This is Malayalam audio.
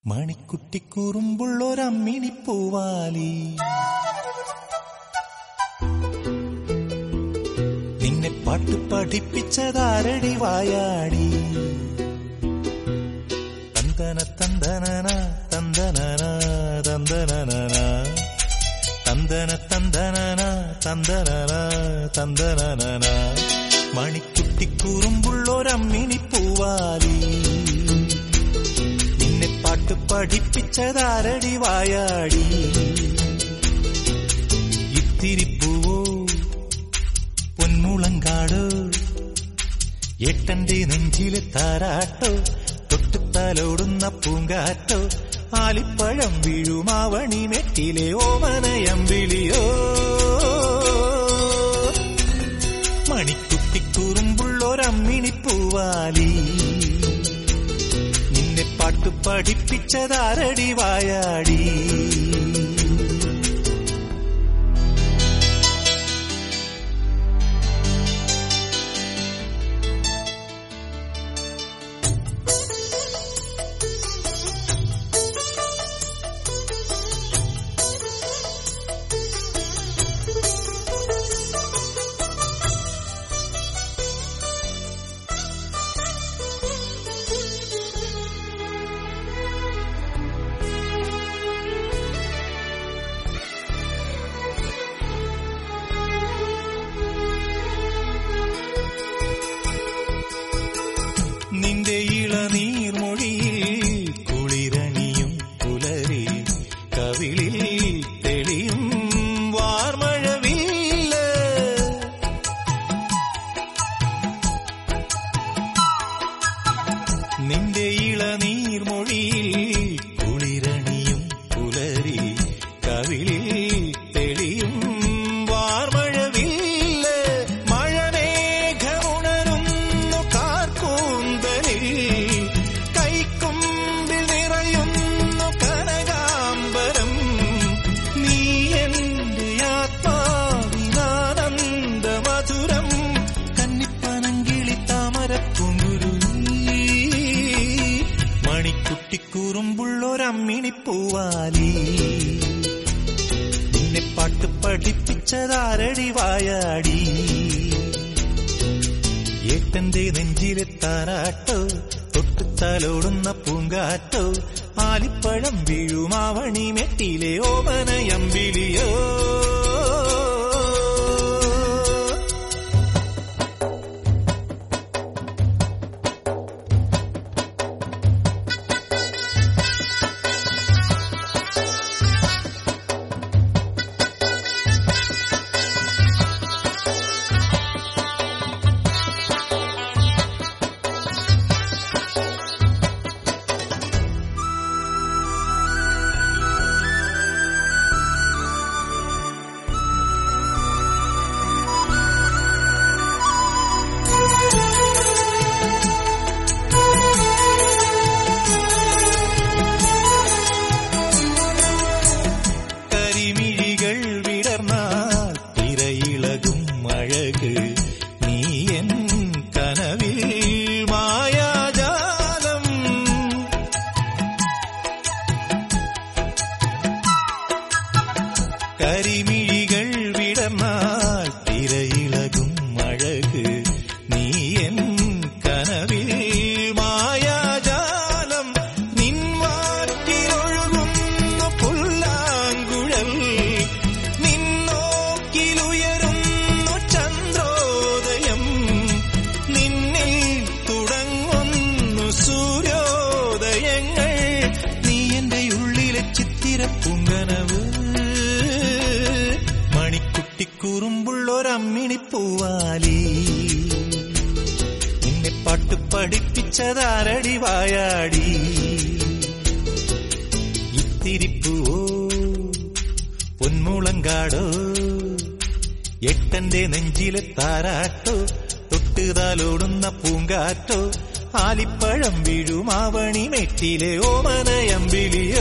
മണിക്കുട്ടിക്കുറുമ്പുള്ളൊരമ്മിണിപ്പൂവാലി നിന്നെ പാട്ട് പഠിപ്പിച്ചതാരടി വായാടി തന്തന തന്തനന തന്തനന തന്തനന തന്തന തന്തനന തന്തനന തന്തനന മണിക്കുട്ടിക്കുറുമ്പുള്ളൊരമ്മിണിപ്പൂവാലി നിന്നെ പാട്ട് പഠിപ്പിച്ചതാരടി വായാടി ഇത്തിരിപ്പൂവോ പൊന്മുളങ്കാടോ എട്ടന്റെ നെഞ്ചിലെ താരാട്ടോ തൊട്ടുത്താലോടുന്ന പൂങ്കാറ്റോ ആലിപ്പഴം വീഴുമാവണി മെറ്റിലെ ഓമനയം വിളിയോ മണിക്കുട്ടിക്കുറുമ്പുള്ളൊരമ്മിണിപ്പൂവാലി നിന്നെ പാട്ട് പഠിപ്പിച്ചതാരടി വായാടി നിന്റെ ഇളനീർമൊഴിയിൽ കുളിരണിയും പുലരി കവിളിൽ തെളിയും വാർമഴവില്ല നിന്റെ ഇളനീർമൊഴിയിൽ കുളിരണിയും പുലരി കവിളിൽ തെളിയും വാർമഴവില്ല മഴമേഘമുണരുന്നു കാർക്കൂന്തലിൽ കൈക്കൊമ്പിൽ നിറയുന്നു കനകാംബരം നീ എന്റെ ആത്മാവിനാനന്ദ മധുരം കന്നിപ്പനങ്കിളി താമരപ്പൂങ്കുരു മണിക്കുട്ടിക്കുറുമ്പുള്ളൊരമ്മിണിപ്പൂവാലി നിന്നെ പാട്ട് പഠിപ്പിച്ചതാരടി വായാടി ഏട്ടന്റെ നെഞ്ചിലെ താരാട്ടോ തൊട്ടുത്താലോടുന്ന പൂങ്കാറ്റോ ആലിപ്പഴം വീഴുമാവണി മെട്ടിലെ ഓമനയമ്പിളിയോ കരിമിഴികൾ വിടർന്നാൽ തിരയിളകും അഴക് നീ എൻ കനവിൽ മായാജാലം കരിമിഴികൾ വിടർന്നാൽ തിരയിളകും അഴക് നീ എൻ കനവിൽ മായാജാലം നിൻവാറ്റിലൊഴുകുന്നു പുല്ലാങ്കുഴൽ നിന്നോക്കിലുയരുന്നു ചന്ദ്രോദയം നിന്നിൽ തുടങ്ങുന്നു സൂര്യോദയങ്ങൾ നീ എന്റെ ഉള്ളിലെ ചിത്തിരപ്പുങ്കനവ് മണിക്കുട്ടിക്കുറുമ്പുള്ളൊരമ്മിണിപ്പൂവാലി നിന്നെ പാട്ട് പഠിപ്പിച്ചതാരടി വായാടി ഇത്തിരിപ്പൂവോ പൊന്മുളങ്കാടോ എട്ടന്റെ നെഞ്ചിലെ താരാട്ടോ തൊട്ടുതാലോടുന്ന പൂങ്കാറ്റോ ആലിപ്പഴം വീഴുമാവണി മെറ്റിലെ ഓമനയമ്പിളിയോ